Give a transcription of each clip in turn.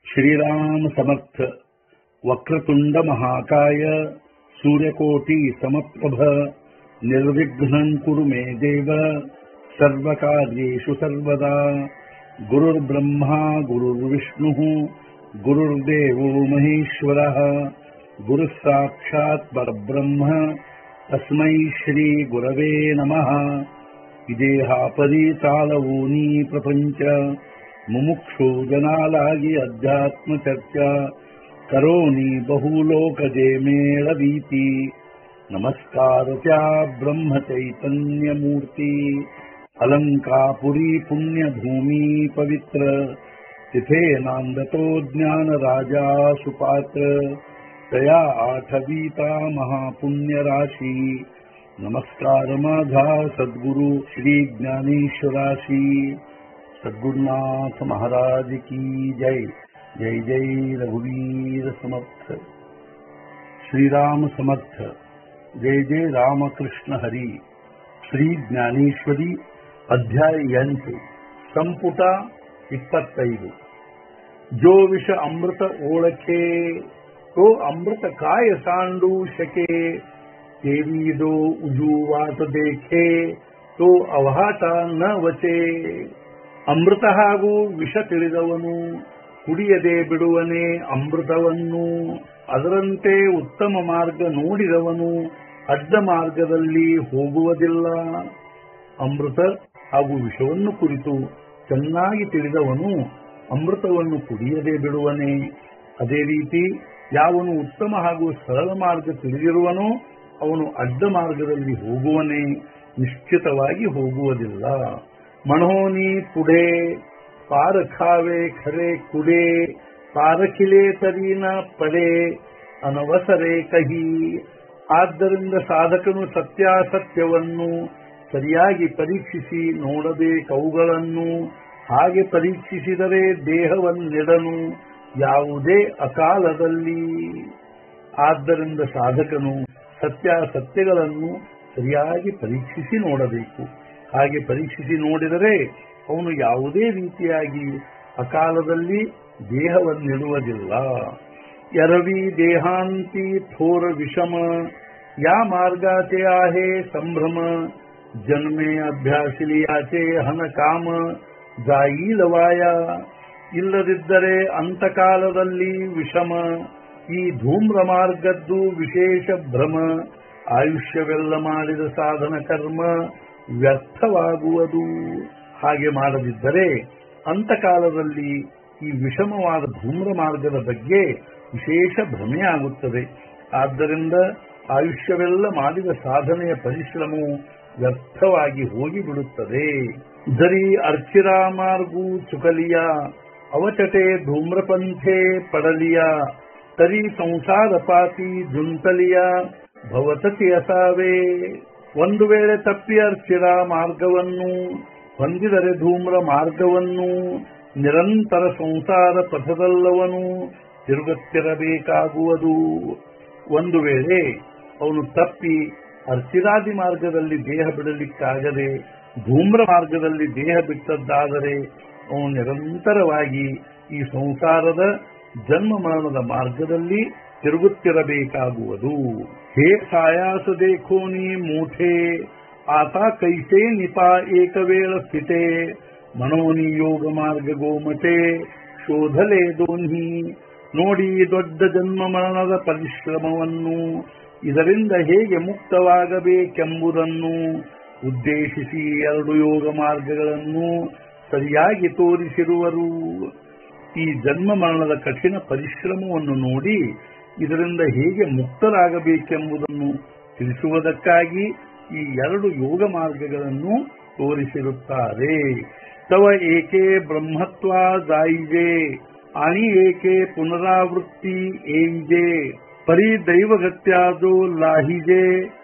श्रीराम समर्थ वक्रतुंड महाकाय सूर्यकोटि समप्रभ निर्विघ्नं कुरु मे देव सर्वकार्येषु सर्वदा गुरुर्ब्रह्मा गुरुर्विष्णुः गुरुर्देवो महेश्वरः गुरुः साक्षात् परब्रह्म तस्मै श्रीगुरवे नमः ಇದೇಹಾಪರಿ ತಾಳವೂನಿ ಪ್ರಪಂಚ ಮುಮುಕ್ಷು ಜನಾಲಾಗಿ ಅಧ್ಯಾತ್ಮ ಚರ್ಚಾ ಕರೋನಿ ಬಹುಲೋಕಜೆ ಮೇಳವೀತಿ ನಮಸ್ಕಾರ ತ್ಯಾ ಬ್ರಹ್ಮ ಚೈತನ್ಯ ಮೂರ್ತಿ ಅಲಂಕಾಪುರಿ ಪುಣ್ಯ ಭೂಮಿ ಪವಿತ್ರ तिथे नांदतो ज्ञान राजा सुपात्र तया आठवीता महापुण्य राशी नमस्कार माझा सद्गुरु श्री ज्ञानेश्वराशी सद्गुरुनाथ महाराज की जय जय जय रघुवीर समर्थ श्रीराम समर्थ जय जय रामकृष्ण हरी ಶ್ರೀ ಜ್ಞಾನೇಶ್ವರಿ ಅಧ್ಯಾಯ ಎಂಟು ಸಂಪುಟ ಇಪ್ಪತ್ತೈದು ಜೋ ವಿಷ ಅಮೃತ ಓಳಕೆ ತೋ ಅಮೃತ ಕಾಯ ಸಾಂಡು ಶಕೆ ತೇರೀದೋ ಉಜುವಾತ ದೇಖೆ ತೋ ಅವಹಾಟ ನ ವಚೆ ಅಮೃತ ಹಾಗೂ ವಿಷ ತಿಳಿದವನು ಕುಡಿಯದೆ ಬಿಡುವನೇ ಅಮೃತವನ್ನು ಅದರಂತೆ ಉತ್ತಮ ಮಾರ್ಗ ನೋಡಿದವನು ಅಡ್ಡ ಮಾರ್ಗದಲ್ಲಿ ಹೋಗುವುದಿಲ್ಲ ಅಮೃತ ಹಾಗೂ ವಿಷವನ್ನು ಕುರಿತು ಚೆನ್ನಾಗಿ ತಿಳಿದವನು ಅಮೃತವನ್ನು ಕುಡಿಯದೆ ಬಿಡುವನೇ ಅದೇ ರೀತಿ ಯಾವನು ಉತ್ತಮ ಹಾಗೂ ಸರಳ ಮಾರ್ಗ ತಿಳಿದಿರುವನೋ ಅವನು ಅಡ್ಡ ಮಾರ್ಗದಲ್ಲಿ ಹೋಗುವನೇ ನಿಶ್ಚಿತವಾಗಿ ಹೋಗುವುದಿಲ್ಲ ಮಣೋನಿ ಪುಡೆ ಪಾರಖಾವೆ ಖರೆ ಕುಡೆ ಪಾರಖಿಲೆ ತರೀನ ಪಡೆ ಅನವಸರೆ ಕಹಿ ಆದ್ದರಿಂದ ಸಾಧಕನು ಸತ್ಯಾಸತ್ಯವನ್ನು ಸರಿಯಾಗಿ ಪರೀಕ್ಷಿಸಿ ನೋಡಬೇಕವುಗಳನ್ನು ಹಾಗೆ ಪರೀಕ್ಷಿಸಿದರೆ ದೇಹವನ್ನೆಡನು ಯಾವುದೇ ಅಕಾಲದಲ್ಲಿ ಆದ್ದರಿಂದ ಸಾಧಕನು ಸತ್ಯಾಸತ್ಯಗಳನ್ನು ಸರಿಯಾಗಿ ಪರೀಕ್ಷಿಸಿ ನೋಡಬೇಕು ಹಾಗೆ ಪರೀಕ್ಷಿಸಿ ನೋಡಿದರೆ ಅವನು ಯಾವುದೇ ರೀತಿಯಾಗಿ ಅಕಾಲದಲ್ಲಿ ದೇಹವನ್ನಿಡುವುದಿಲ್ಲ ಎರವಿ ದೇಹಾಂತಿ ಥೋರ ವಿಷಮ ಯಾ ಮಾರ್ಗಾಚೆ आहे ಸಂಭ್ರಮ ಜನ್ಮೆ ಅಭ್ಯಾಸಿಲಿಯಾಚೆ ಹನ ಕಾಮ ಜಾಯಿಲವಾಯ ಇಲ್ಲದಿದ್ದರೆ ಅಂತಕಾಲದಲ್ಲಿ ವಿಷಮ ಈ ಧೂಮ್ರ ಮಾರ್ಗದ್ದು ವಿಶೇಷ ಭ್ರಮ ಆಯುಷ್ಯವೆಲ್ಲ ಮಾಡಿದ ಸಾಧನ ಕರ್ಮ ವ್ಯರ್ಥವಾಗುವುದು ಹಾಗೆ ಮಾಡದಿದ್ದರೆ ಅಂತಕಾಲದಲ್ಲಿ ಈ ವಿಷಮವಾದ ಧೂಮ್ರ ಮಾರ್ಗದ ಬಗ್ಗೆ ವಿಶೇಷ ಭ್ರಮೆಯಾಗುತ್ತದೆ ಆದ್ದರಿಂದ ಆಯುಷ್ಯವೆಲ್ಲ ಮಾಡಿದ ಸಾಧನೆಯ ಪರಿಶ್ರಮವು ವ್ಯರ್ಥವಾಗಿ ಹೋಗಿಬಿಡುತ್ತದೆ ಜರಿ ಅರ್ಚಿರಾ ಮಾರ್ಗು ಚುಕಲಿಯ ಅವಚಟೆ ಧೂಮ್ರಪಂಥೆ ಪಡಲಿಯ ತರಿ ಸಂಸಾರ ಪಾತಿ ಜುಂತಲಿಯ ಭವತತಿ ಅಸಾವೇ ಒಂದು ವೇಳೆ ತಪ್ಪಿ ಅರ್ಚಿರ ಮಾರ್ಗವನ್ನು ಹೊಂದಿದರೆ ಧೂಮ್ರ ಮಾರ್ಗವನ್ನು ನಿರಂತರ ಸಂಸಾರ ಪಥದಲ್ಲವನು ತಿರುಗುತ್ತಿರಬೇಕಾಗುವುದು ಒಂದು ವೇಳೆ ಅವನು ತಪ್ಪಿ ಅರ್ಚಿರಾದಿ ಮಾರ್ಗದಲ್ಲಿ ದೇಹ ಬಿಡಲಿಕ್ಕಾಗದೆ ಧೂಮ್ರ ಮಾರ್ಗದಲ್ಲಿ ದೇಹ ಬಿಟ್ಟದ್ದಾದರೆ ಅವನು ನಿರಂತರವಾಗಿ ಈ ಸಂಸಾರದ ಜನ್ಮ ಮರಣದ ಮಾರ್ಗದಲ್ಲಿ ತಿರುಗುತ್ತಿರಬೇಕಾಗುವುದು ಹೇ ಸಾಯಾಸ ದೇಖೋನಿ ಮೂಠೆ ಆತ ಕೈಸೇ ನಿಪಾ ಏಕವೇಳ ಸ್ಥಿತೆ ಮನೋನಿ ಯೋಗ ಮಾರ್ಗ ಗೋಮತೆ ಶೋಧಲೆ ದೋನ್ಹಿ ನೋಡಿ ದೊಡ್ಡ ಜನ್ಮ ಮರಣದ ಪರಿಶ್ರಮವನ್ನು ಇದರಿಂದ ಹೇಗೆ ಮುಕ್ತವಾಗಬೇಕೆಂಬುದನ್ನು ಉದ್ದೇಶಿಸಿ ಎರಡು ಯೋಗ ಮಾರ್ಗಗಳನ್ನು ಸರಿಯಾಗಿ ತೋರಿಸಿರುವರು ಈ ಜನ್ಮ ಮರಣದ ಕಠಿಣ ಪರಿಶ್ರಮವನ್ನು ನೋಡಿ ಇದರಿಂದ ಹೇಗೆ ಮುಕ್ತರಾಗಬೇಕೆಂಬುದನ್ನು ತಿಳಿಸುವುದಕ್ಕಾಗಿ ಈ ಎರಡು ಯೋಗ ಮಾರ್ಗಗಳನ್ನು ತೋರಿಸಿರುತ್ತಾರೆ ತವ ಏಕೆ ಬ್ರಹ್ಮತ್ವ ಜಾಯಿಜೆ आणि ಏಕೆ ಪುನರಾವೃತ್ತಿ ಏಂಜೆ ಪರಿ ದೈವಗತ್ಯಾದೋ ಲಾಹಿಜೆ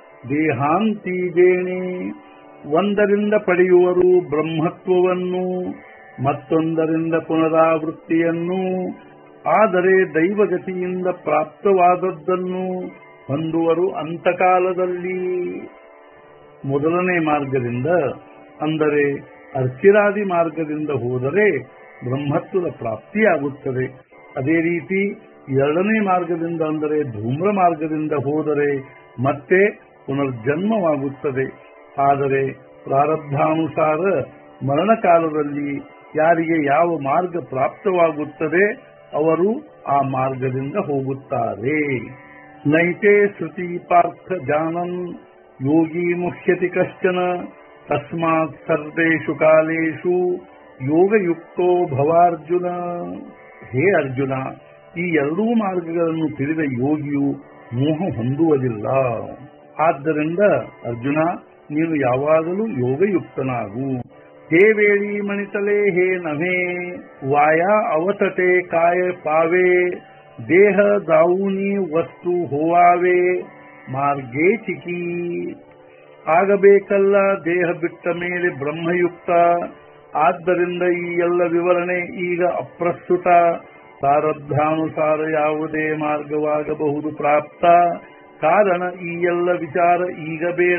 ದೇಹಾಂತೀಜೇಣೆ ಒಂದರಿಂದ ಪಡೆಯುವರು ಬ್ರಹ್ಮತ್ವವನ್ನು ಮತ್ತೊಂದರಿಂದ ಪುನರಾವೃತ್ತಿಯನ್ನು ಆದರೆ ದೈವಗತಿಯಿಂದ ಪ್ರಾಪ್ತವಾದದ್ದನ್ನು ಹೊಂದುವರು ಅಂತಕಾಲದಲ್ಲಿ ಮೊದಲನೇ ಮಾರ್ಗದಿಂದ ಅಂದರೆ ಅರ್ಚಿರಾದಿ ಮಾರ್ಗದಿಂದ ಹೋದರೆ ಬ್ರಹ್ಮತ್ವದ ಪ್ರಾಪ್ತಿಯಾಗುತ್ತದೆ ಅದೇ ರೀತಿ ಎರಡನೇ ಮಾರ್ಗದಿಂದ ಅಂದರೆ ಧೂಮ್ರ ಮಾರ್ಗದಿಂದ ಹೋದರೆ ಮತ್ತೆ ಪುನರ್ಜನ್ಮವಾಗುತ್ತದೆ ಆದರೆ ಪ್ರಾರಬ್ಧಾನುಸಾರ ಮರಣಕಾಲದಲ್ಲಿ ಯಾರಿಗೆ ಯಾವ ಮಾರ್ಗ ಪ್ರಾಪ್ತವಾಗುತ್ತದೆ ಅವರು ಆ ಮಾರ್ಗದಿಂದ ಹೋಗುತ್ತಾರೆ ನೈತೆ ಶ್ರುತಿ ಪಾರ್ಥ ಜಾನನ್ ಯೋಗಿ ಮುಹ್ಯತಿ ಕಶ್ಚನ ತಸ್ಮಾತ್ ಸರ್ವೇಷು ಕಾಲೇಷು ಯೋಗಯುಕ್ತೋ ಭವಾರ್ಜುನ ಹೇ ಅರ್ಜುನ ಈ ಎರಡೂ ಮಾರ್ಗಗಳನ್ನು ತಿಳಿದ ಯೋಗಿಯು ಮೋಹ ಹೊಂದುವುದಿಲ್ಲ ಆದ್ದರಿಂದ ಅರ್ಜುನ ನೀನು ಯಾವಾಗಲೂ ಯೋಗಯುಕ್ತನಾಗು ಹೇ ವೇಳಿ ಮಣಿತಲೆ ಹೇ ನಭೆ ವಾಯ ಅವತಟೆ ಕಾಯ ಪಾವೆ ದೇಹ ದಾವುನಿ ವಸ್ತು ಹೋವಾವೆ ಮಾರ್ಗೇ ಚಿಕಿ ಆಗಬೇಕಲ್ಲ ದೇಹ ಬಿಟ್ಟ ಮೇಲೆ ಬ್ರಹ್ಮಯುಕ್ತ ಆದ್ದರಿಂದ ಈ ಎಲ್ಲ ವಿವರಣೆ ಈಗ ಅಪ್ರಸ್ತುತ ಪ್ರಾರಬ್ಧಾನುಸಾರ ಯಾವುದೇ ಮಾರ್ಗವಾಗಬಹುದು ಪ್ರಾಪ್ತ ಕಾರಣ ಈ ಎಲ್ಲ ವಿಚಾರ ಈಗ ಬೇಡ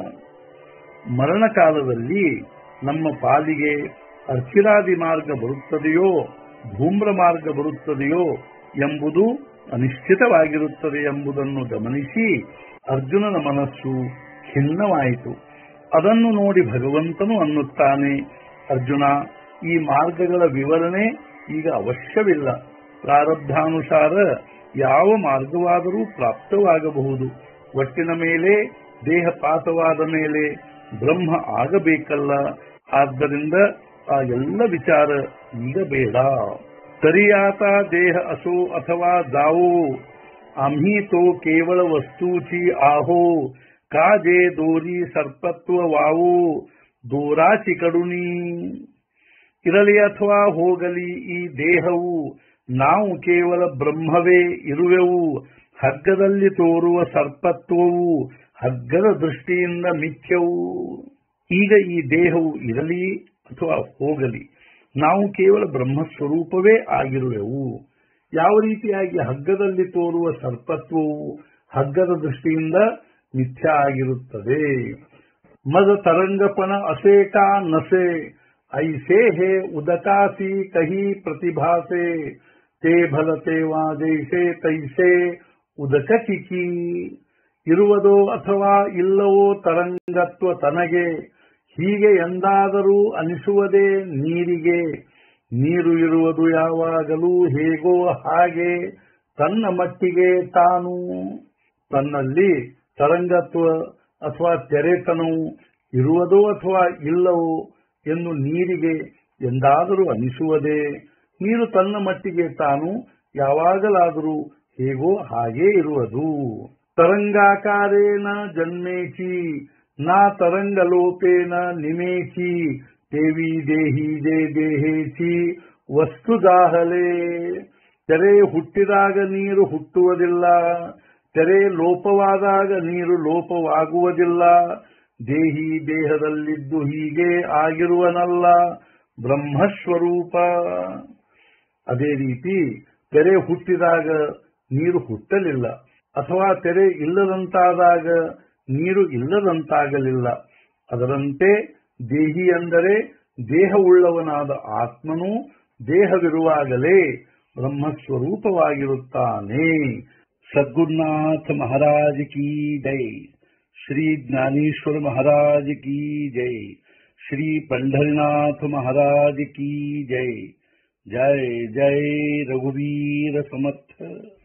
ಮರಣಕಾಲದಲ್ಲಿ ನಮ್ಮ ಪಾಲಿಗೆ ಅರ್ಚಿರಾದಿ ಮಾರ್ಗ ಬರುತ್ತದೆಯೋ ಧೂಮ್ರ ಮಾರ್ಗ ಬರುತ್ತದೆಯೋ ಎಂಬುದು ಅನಿಶ್ಚಿತವಾಗಿರುತ್ತದೆ ಎಂಬುದನ್ನು ಗಮನಿಸಿ ಅರ್ಜುನನ ಮನಸ್ಸು ಖಿನ್ನವಾಯಿತು ಅದನ್ನು ನೋಡಿ ಭಗವಂತನು ಅನ್ನುತ್ತಾನೆ ಅರ್ಜುನ ಈ ಮಾರ್ಗಗಳ ವಿವರಣೆ ಈಗ ಅವಶ್ಯವಿಲ್ಲ ಪ್ರಾರಬ್ಧಾನುಸಾರ ಯಾವ ಮಾರ್ಗವಾದರೂ ಪ್ರಾಪ್ತವಾಗಬಹುದು ಒಟ್ಟಿನ ಮೇಲೆ ದೇಹ ಪಾತವಾದ ಮೇಲೆ ಬ್ರಹ್ಮ ಆಗಬೇಕಲ್ಲ ಆದ್ದರಿಂದ ಆ ಎಲ್ಲ ವಿಚಾರ ಈಗ ಬೇಡ ತರಿಯಾತ ದೇಹ असो अथवा जाओ आम्ही तो केवळ वस्तूची आहो का जे दोरी ಸರ್ಪತ್ವ ವಾವು ದೂರಾಚಿ ಕಡುನಿ ಇರಲಿ ಅಥವಾ ಹೋಗಲಿ ಈ ದೇಹವು ನಾವು ಕೇವಲ ಬ್ರಹ್ಮವೇ ಇರುವೆವು ಹಗ್ಗದಲ್ಲಿ ತೋರುವ ಸರ್ಪತ್ವವು ಹಗ್ಗದ ದೃಷ್ಟಿಯಿಂದ ಮಿಥ್ಯವು ಈಗ ಈ ದೇಹವು ಇರಲಿ ಅಥವಾ ಹೋಗಲಿ ನಾವು ಕೇವಲ ಬ್ರಹ್ಮಸ್ವರೂಪವೇ ಆಗಿರುವೆವು ಯಾವ ರೀತಿಯಾಗಿ ಹಗ್ಗದಲ್ಲಿ ತೋರುವ ಸರ್ಪತ್ವವು ಹಗ್ಗದ ದೃಷ್ಟಿಯಿಂದ ಮಿಥ್ಯ ಆಗಿರುತ್ತದೆ ಮದ ತರಂಗಪಣ ಅಸೇಕಾ ನಸೆ ಐಸೇ ಹೇ ಉದಕಾಸಿ ಕಹಿ ಪ್ರತಿಭಾಸೆ ತೇ ಭಲತೆ ವಾ ಜೈಸೆ ತೈಸೆ ಉದಕ ಚಿಕಿ ಇರುವುದೋ ಅಥವಾ ಇಲ್ಲವೋ ತರಂಗತ್ವ ತನಗೆ ಹೀಗೆ ಎಂದಾದರೂ ಅನಿಸುವುದೇ ನೀರಿಗೆ ನೀರು ಇರುವುದು ಯಾವಾಗಲೂ ಹೇಗೋ ಹಾಗೆ ತನ್ನ ಮಟ್ಟಿಗೆ ತಾನು ತನ್ನಲ್ಲಿ ತರಂಗತ್ವ ಅಥವಾ ತೆರೆತನವು ಇರುವುದೋ ಅಥವಾ ಇಲ್ಲವೋ ಎಂದು ನೀರಿಗೆ ಎಂದಾದರೂ ಅನಿಸುವುದೇ ನೀರು ತನ್ನ ಮಟ್ಟಿಗೆ ತಾನು ಯಾವಾಗಲಾದರೂ ಹೇಗೋ ಹಾಗೇ ಇರುವುದು ತರಂಗಾಕಾರೇನ ಜನ್ಮೇಚಿ ನಾ ತರಂಗಲೋಪೇನ ನಿಮೇಚಿ ದೇವಿ ದೇಹಿ ಜೇ ದೇಹೇಚಿ ವಸ್ತು ದಾಹಲೆ ತೆರೆ ಹುಟ್ಟಿದಾಗ ನೀರು ಹುಟ್ಟುವುದಿಲ್ಲ ತೆರೆ ಲೋಪವಾದಾಗ ನೀರು ಲೋಪವಾಗುವುದಿಲ್ಲ ದೇಹಿ ದೇಹದಲ್ಲಿದ್ದು ಹೀಗೆ ಆಗಿರುವನಲ್ಲ ಬ್ರಹ್ಮಸ್ವರೂಪ ಅದೇ ರೀತಿ ತೆರೆ ಹುಟ್ಟಿದಾಗ ನೀರು ಹುಟ್ಟಲಿಲ್ಲ ಅಥವಾ ತೆರೆ ಇಲ್ಲದಂತಾದಾಗ ನೀರು ಇಲ್ಲದಂತಾಗಲಿಲ್ಲ ಅದರಂತೆ ದೇಹಿ ಅಂದರೆ ದೇಹವುಳ್ಳವನಾದ ಆತ್ಮನು ದೇಹವಿರುವಾಗಲೇ ಬ್ರಹ್ಮಸ್ವರೂಪವಾಗಿರುತ್ತಾನೆ ಸದ್ಗುರುನಾಥ ಮಹಾರಾಜ್ ಕಿ ಜೈ श्री ज्ञानेश्वर महाराज की जय श्री पंढरीनाथ महाराज की जय जय जय रघुवीर समर्थ